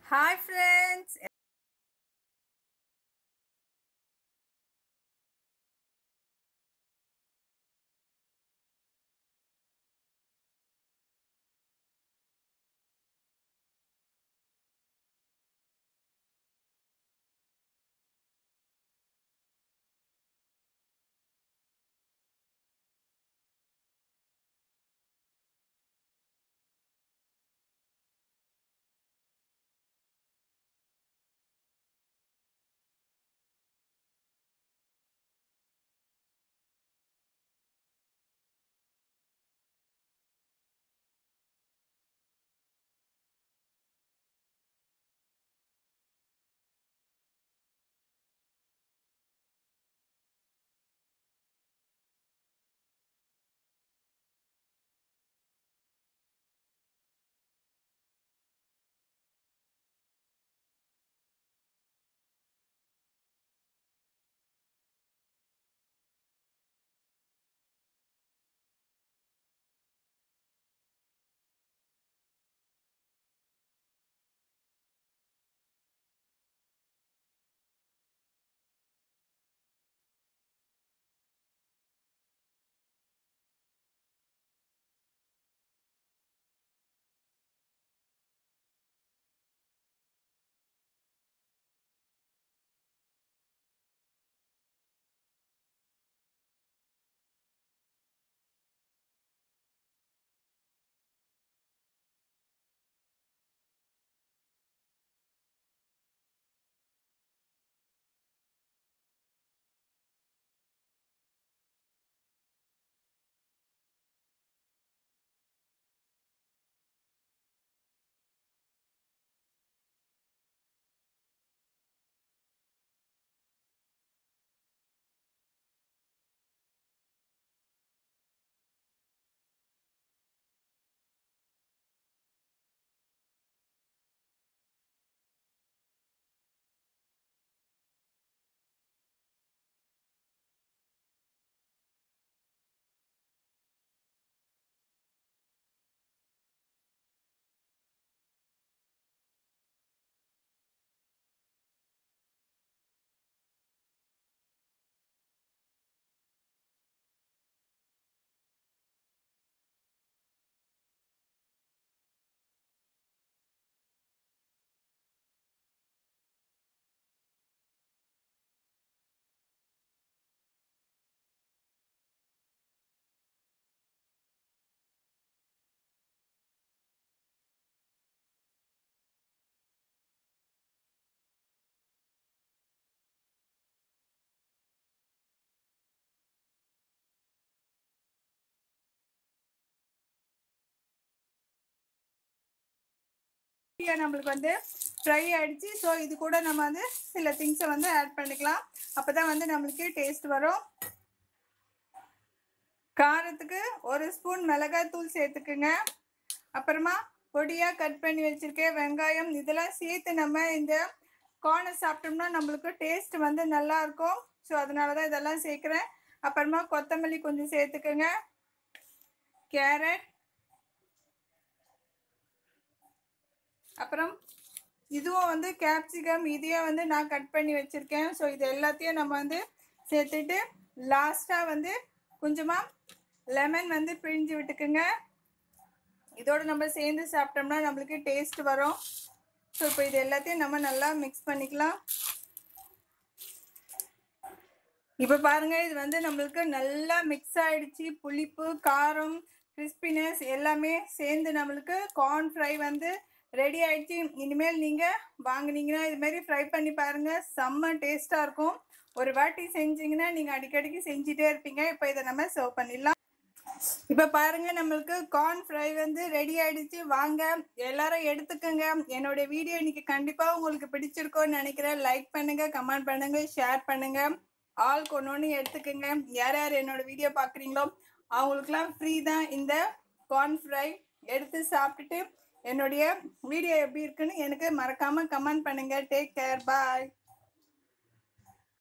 hi friends video நம்மளுக்கு வந்து fry ஆயிடுச்சு ஸோ இது கூட நம்ம வந்து சில திங்ஸை வந்து ஆட் பண்ணிக்கலாம் அப்போ தான் வந்து நம்மளுக்கு டேஸ்ட் வரும் காரத்துக்கு ஒரு ஸ்பூன் மிளகாய் தூள் சேர்த்துக்குங்க அப்புறமா பொடியாக கட் பண்ணி வச்சுருக்கேன் வெங்காயம் இதெல்லாம் சேர்த்து நம்ம இந்த கார்னை சாப்பிட்டோம்னா நம்மளுக்கு டேஸ்ட் வந்து நல்லா இருக்கும் ஸோ அதனால தான் இதெல்லாம் சேர்க்குறேன் அப்புறமா கொத்தமல்லி கொஞ்சம் சேர்த்துக்குங்க கேரட் அப்புறம் இதுவும் வந்து கேப்சிகம் இதையும் வந்து நான் கட் பண்ணி வச்சுருக்கேன் ஸோ இது எல்லாத்தையும் நம்ம வந்து சேர்த்துட்டு லாஸ்ட்டாக வந்து கொஞ்சமாக லெமன் வந்து பிழிஞ்சு விட்டுக்குங்க இதோடு நம்ம சேர்ந்து சாப்பிட்டோம்னா நம்மளுக்கு டேஸ்ட் வரும் ஸோ இப்போ இது எல்லாத்தையும் நம்ம நல்லா மிக்ஸ் பண்ணிக்கலாம் இப்போ பாருங்க இது வந்து நம்மளுக்கு நல்லா மிக்ஸ் ஆயிடுச்சு புளிப்பு காரம் கிறிஸ்பினஸ் எல்லாமே சேர்ந்து நம்மளுக்கு கார்ன் ஃப்ரை வந்து ரெடி ஆயிடுச்சு இனிமேல் நீங்கள் வாங்கினீங்கன்னா இது மாதிரி ஃப்ரை பண்ணி பாருங்கள் செம்ம டேஸ்ட்டாக இருக்கும் ஒரு வாட்டி செஞ்சீங்கன்னா நீங்கள் அடிக்கடிக்கு செஞ்சுட்டே இருப்பீங்க இப்போ இதை நம்ம சர்வ் பண்ணிடலாம் இப்போ பாருங்க நம்மளுக்கு கார்ன் ஃப்ரை வந்து ரெடி ஆயிடுச்சு வாங்க எல்லாரும் எடுத்துக்கோங்க என்னோட வீடியோ இன்னைக்கு கண்டிப்பாக உங்களுக்கு பிடிச்சிருக்கோன்னு நினைக்கிறேன் லைக் பண்ணுங்க கமெண்ட் பண்ணுங்க ஷேர் பண்ணுங்க ஆள் கொண்டு எடுத்துக்கோங்க யார் யார் என்னோட வீடியோ பார்க்குறீங்களோ அவங்களுக்குலாம் ஃப்ரீ தான் இந்த கார்ன் ஃப்ரை எடுத்து சாப்பிட்டுட்டு என்னுடைய வீடியோ எப்படி இருக்குன்னு எனக்கு மறக்காம கமெண்ட் பண்ணுங்க டேக் கேர் பாய்